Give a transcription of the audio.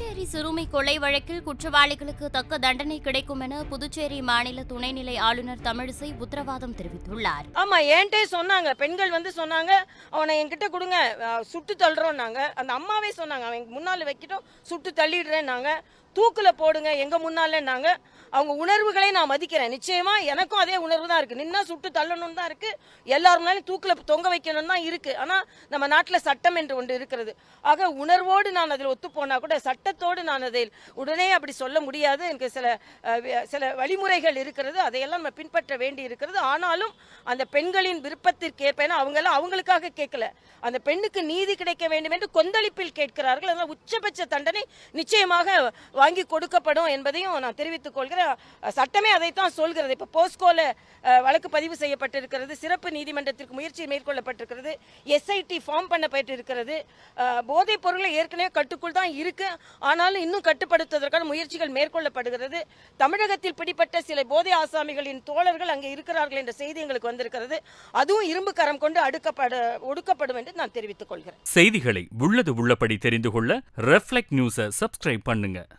புதுச்சேரி சிறுமி கொலை வழக்கில் குற்றவாளிகளுக்கு தக்க தண்டனை கிடைக்கும் என புதுச்சேரி மாநில துணைநிலை ஆளுநர் தமிழிசை உத்தரவாதம் தெரிவித்துள்ளார் ஆமா என்கிட்டே சொன்னாங்க பெண்கள் வந்து சொன்னாங்க அவனை என்கிட்ட கொடுங்க அஹ், சுட்டு தள்ளுறோம்னாங்க அந்த அம்மாவே சொன்னாங்க அவன் முன்னால வைக்கிட்டோம் சுட்டு தள்ளிடுறேன்னாங்க தூக்குல போடுங்க எங்க முன்னாலன்னாங்க அவங்க உணர்வுகளை நான் மதிக்கிறேன் நிச்சயமா எனக்கும் அதே உணர்வு தான் இருக்கு நின்னா சுட்டு தள்ளணும் தான் இருக்கு எல்லார் முன்னாலும் தூக்குல தொங்க வைக்கணும் தான் இருக்கு ஆனா நம்ம நாட்டுல சட்டம் என்று ஒன்று இருக்கிறது ஆக உணர்வோடு நான் அதில் ஒத்து போனா கூட சட்டத்தோடு நான் அதில் உடனே அப்படி சொல்ல முடியாது எனக்கு சில அஹ், வி- சில வழிமுறைகள் இருக்கிறது அதையெல்லாம் நம்ம பின்பற்ற வேண்டி இருக்கிறது ஆனாலும் அந்த பெண்களின் விருப்பத்திற்கேற்ப ஏன்னா அவங்க எல்லாம் அவங்களுக்காக கேட்கல அந்த பெண்ணுக்கு நீதி கிடைக்க வேண்டும் என்று கொந்தளிப்பில் கேட்கிறார்கள் அதனால் உச்சபட்ச தண்டனை நிச்சயமாக வாங்கி கொடுக்கப்படும் என்பதையும் நான் தெரிவித்துக் கொள்கிறேன் அஹ், சட்டமே அதைத்தான் சொல்கிறது இப்போ போஸ்கோல அஹ், வழக்கு பதிவு செய்யப்பட்டிருக்கிறது சிறப்பு நீதிமன்றத்திற்கு முயற்சி மேற்கொள்ளப்பட்டிருக்கிறது எஸ்ஐடி ஃபார்ம் பண்ணப்பட்டிருக்கிறது அஹ், போதைப் பொருளை ஏற்கனவே கட்டுக்குள் தான் இருக்கு ஆனாலும் இன்னும் கட்டுப்படுத்துவதற்கான முயற்சிகள் மேற்கொள்ளப்படுகிறது தமிழகத்தில் பிடிப்பட்ட சில போதை ஆசாமிகளின் தோழர்கள் அங்கே இருக்கிறார்கள் என்ற செய்தி எங்களுக்கு வந்திருக்கிறது அதுவும் இரும்பு கரம் கொண்டு அடுக்கப்பட ஒடுக்கப்படும் என்று நான் தெரிவித்துக் கொள்கிறேன் செய்திகளை உள்ளது உள்ளபடி தெரிந்து கொள்ள ரெஃப்ளெக்ட் நியூஸை சப்ஸ்கிரைப் பண்ணுங்க